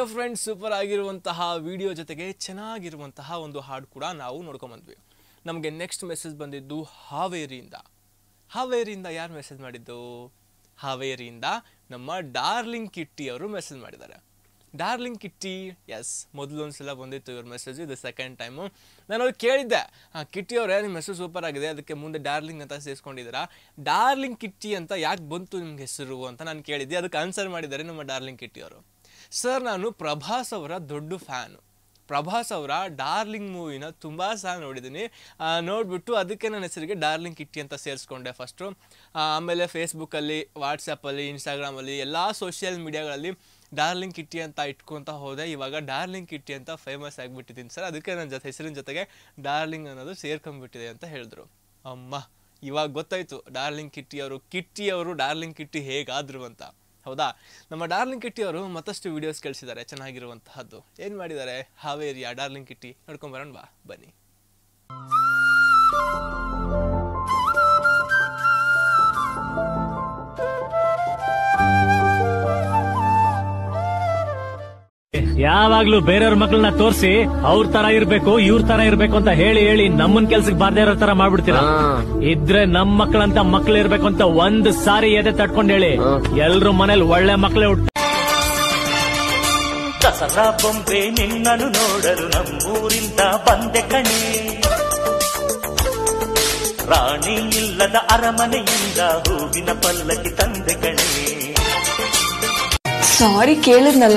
Okay friends super ಆಗಿರುವಂತಹ video ಜೊತೆಗೆ ಚೆನ್ನಾಗಿರುವಂತಹ ಒಂದು ಹಾಡು ಕೂಡ ನಾವು ನೋಡ್ಕೊಂಬಂದ್ವಿ ನಮಗೆ ನೆಕ್ಸ್ಟ್ ಮೆಸೇಜ್ ಬಂದಿದ್ದು ಹಾವೇರಿಯಿಂದ ಹಾವೇರಿಯಿಂದ ಯಾರು ಮೆಸೇಜ್ ಮಾಡಿದ್ದು ಹಾವೇರಿಯಿಂದ ನಮ್ಮ ಡಾರ್ಲಿಂಗ್ ಕಿಟ್ಟಿ ಅವರು ಮೆಸೇಜ್ ಮಾಡಿದ್ದಾರೆ ಡಾರ್ಲಿಂಗ್ ಕಿಟ್ಟಿ ಎಸ್ ಮೊದಲೊಂದು ಸಲ ಬಂದಿತ್ತು ಇವ್ರ ಮೆಸೇಜ್ ಇದು ಸೆಕೆಂಡ್ ಟೈಮು ನಾನು ಅವ್ರಿಗೆ ಕೇಳಿದ್ದೆ ಹಾಂ ಕಿಟ್ಟಿ ಅವರೇ ನಿಮ್ಮ ಹೆಸರು ಸೂಪರ್ ಆಗಿದೆ ಅದಕ್ಕೆ ಮುಂದೆ ಡಾರ್ಲಿಂಗ್ ಅಂತ ಸೇರಿಸ್ಕೊಂಡಿದ್ದೀರಾ ಡಾರ್ಲಿಂಗ್ ಕಿಟ್ಟಿ ಅಂತ ಯಾಕೆ ಬಂತು ನಿಮ್ಗೆ ಹೆಸರು ಅಂತ ನಾನು ಕೇಳಿದ್ದೆ ಅದಕ್ಕೆ ಆನ್ಸರ್ ಮಾಡಿದ್ದಾರೆ ನಮ್ಮ ಡಾರ್ಲಿಂಗ್ ಕಿಟ್ಟಿ ಅವರು ಸರ್ ನಾನು ಪ್ರಭಾಸ್ ಅವರ ದೊಡ್ಡ ಫ್ಯಾನು ಪ್ರಭಾಸ್ ಅವರ ಡಾರ್ಲಿಂಗ್ ಮೂವಿನ ತುಂಬ ಸಹ ನೋಡಿದ್ದೀನಿ ಆ, ನೋಡ್ಬಿಟ್ಟು ಅದಕ್ಕೆ ನನ್ನ ಹೆಸರಿಗೆ ಡಾರ್ಲಿಂಗ್ ಕಿಟ್ಟಿ ಅಂತ ಸೇರಿಸ್ಕೊಂಡೆ ಫಸ್ಟು ಆಮೇಲೆ ಫೇಸ್ಬುಕ್ಕಲ್ಲಿ ವಾಟ್ಸಪ್ಪಲ್ಲಿ ಇನ್ಸ್ಟಾಗ್ರಾಮಲ್ಲಿ ಎಲ್ಲ ಸೋಷಿಯಲ್ ಮೀಡಿಯಾಗಳಲ್ಲಿ ಡಾರ್ಲಿಂಗ್ ಕಿಟ್ಟಿ ಅಂತ ಇಟ್ಕೊತ ಹೋದೆ ಇವಾಗ ಡಾರ್ಲಿಂಗ್ ಕಿಟ್ಟಿ ಅಂತ ಫೇಮಸ್ ಆಗಿಬಿಟ್ಟಿದ್ದೀನಿ ಸರ್ ಅದಕ್ಕೆ ನನ್ನ ಜೊತೆ ಹೆಸರಿನ ಜೊತೆಗೆ ಡಾರ್ಲಿಂಗ್ ಅನ್ನೋದು ಸೇರ್ಕೊಂಡ್ಬಿಟ್ಟಿದೆ ಅಂತ ಹೇಳಿದ್ರು ಅಮ್ಮ ಇವಾಗ ಗೊತ್ತಾಯ್ತು ಡಾರ್ಲಿಂಗ್ ಕಿಟ್ಟಿ ಅವರು ಕಿಟ್ಟಿ ಅವರು ಡಾರ್ಲಿಂಗ್ ಕಿಟ್ಟಿ ಹೇಗಾದ್ರು ಅಂತ ಹೌದಾ ನಮ್ಮ ಡಾರ್ಲಿಂಗ್ ಕಿಟ್ಟಿ ಅವರು ಮತ್ತಷ್ಟು ವಿಡಿಯೋಸ್ ಕಳಿಸಿದ್ದಾರೆ ಚೆನ್ನಾಗಿರುವಂತಹದ್ದು ಏನು ಮಾಡಿದ್ದಾರೆ ಹಾವೇರಿಯ ಡಾರ್ಲಿಂಗ್ ಕಿಟ್ಟಿ ನೋಡ್ಕೊಂಬರೋಣ ಬಾ ಬನ್ನಿ ಯಾವಾಗ್ಲೂ ಬೇರೆಯವ್ರ ಮಕ್ಕಳನ್ನ ತೋರಿಸಿ ಅವ್ರ ತರ ಇರ್ಬೇಕು ಇವ್ರ ತರ ಇರ್ಬೇಕು ಅಂತ ಹೇಳಿ ಹೇಳಿ ನಮ್ಮನ್ ಕೆಲ್ಸಕ್ಕೆ ಬಾರ್ದೇ ಇರೋ ತರ ಮಾಡ್ಬಿಡ್ತೀರಾ ಇದ್ರೆ ನಮ್ ಮಕ್ಕಳಂತ ಮಕ್ಳು ಇರ್ಬೇಕು ಅಂತ ಒಂದ್ ಸಾರಿ ಎದೆ ತಟ್ಕೊಂಡ್ ಹೇಳಿ ಎಲ್ರು ಮನೇಲಿ ಒಳ್ಳೆ ಮಕ್ಳೇ ಹುಟ್ಟ ದಸರಾ ಬೊಂಬೆ ನಿನ್ನನು ನೋಡಲು ನಮ್ಮೂರಿಂದ ಬಂದೆ ಕಣೆ ರಾಣಿ ಇಲ್ಲದ ಅರಮನೆಯಿಂದ ಹೂವಿನ ಪಲ್ಲಕ್ಕಿ ತಂದೆ ಕಣೆ ಸಾರಿ ಕೇಳಿದ್ನಲ್ಲ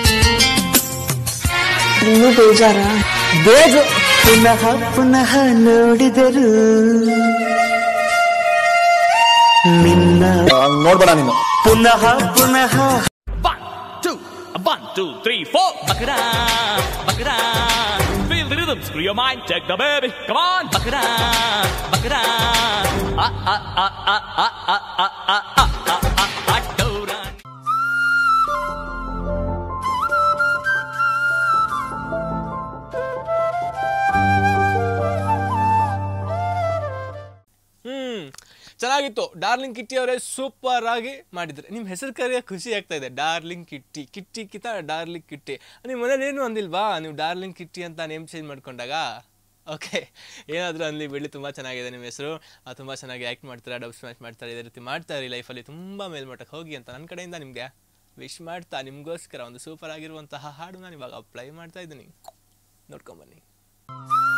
ನೀವು ಬೇಜಾರ ಬೇಗ ಪುನಃ ಪುನಃ ನೋಡಿದರು ನಿನ್ನ ನೋಡ್ಬೇಡ ನೀನು ಪುನಃ ಪುನಃ One, two, one, two, three, four. Bakra, bakra. Feel the rhythm, screw your mind, take the baby. Come on, bakra, bakra. Ah, ah, ah, ah, ah, ah, ah, ah, ah, ah, ah, ah, Doran. ಹ್ಮ್ ಚೆನ್ನಾಗಿತ್ತು darling Kitty ಅವರೇ super ಆಗಿ ಮಾಡಿದ್ರೆ ನಿಮ್ಮ ಹೆಸರು ಕರೆಯ ಖುಷಿ ಆಗ್ತಾ ಇದೆ ಡಾರ್ಲಿಂಗ್ ಕಿಟ್ಟಿ ಕಿಟ್ಟಿ ಕಿತ ಡಾರ್ಲಿಂಗ್ ಕಿಟ್ಟಿ ನಿಮ್ಮ ಮನೇಲಿ ಏನು ಅಂದಿಲ್ವಾ ನೀವು ಡಾರ್ಲಿಂಗ್ ಕಿಟ್ಟಿ ಅಂತ ನೇಮ್ ಚೇಂಜ್ ಮಾಡ್ಕೊಂಡಾಗ ಓಕೆ ಏನಾದರೂ ಅನ್ಲಿ ಬಿಡಲಿ ತುಂಬ ಚೆನ್ನಾಗಿದೆ ನಿಮ್ಮ ಹೆಸರು ತುಂಬ ಚೆನ್ನಾಗಿ ಆ್ಯಕ್ಟ್ ಮಾಡ್ತಾರೆ ಡಬ್ ಸ್ಮ್ಯಾಚ್ ಮಾಡ್ತಾರೆ ಇದೇ ರೀತಿ ಮಾಡ್ತಾ ಇರಿ ಲೈಫಲ್ಲಿ ತುಂಬ ಮೇಲ್ಮಟ್ಟಕ್ಕೆ ಹೋಗಿ ಅಂತ ನನ್ನ ಕಡೆಯಿಂದ ನಿಮಗೆ ವಿಶ್ ಮಾಡ್ತಾ ನಿಮಗೋಸ್ಕರ ಒಂದು ಸೂಪರ್ ಆಗಿರುವಂತಹ ಹಾಡು ನಾನು ಇವಾಗ ಅಪ್ಲೈ ಮಾಡ್ತಾ ಇದ್ದೀನಿ ನೋಡ್ಕೊಂಬನ್ನಿ